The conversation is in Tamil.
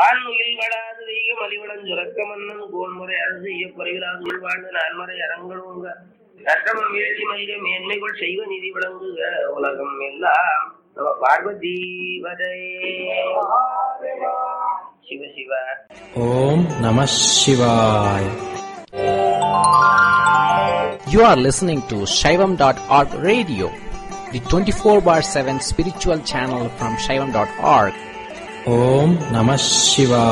வான்முகில் வடாது வெய்க மலிவளம் சுரக்க மன்னன் கோன்முறை அரசு செய்ய குறைவிலாது வாழ்ந்து நான்மறை அரங்கழுங்க கட்டமம் வீழ்ச்சி மயில மேன்மைகள் செய்வ நிதி விளங்குக உலகம் எல்லாம் நம பார்வதி வதே சிவ சிவ ஓம் நம சிவாய் You are listening to Shaivam.org radio, the 24 bar 7 spiritual channel from Shaivam.org. Om Namah Shivaya.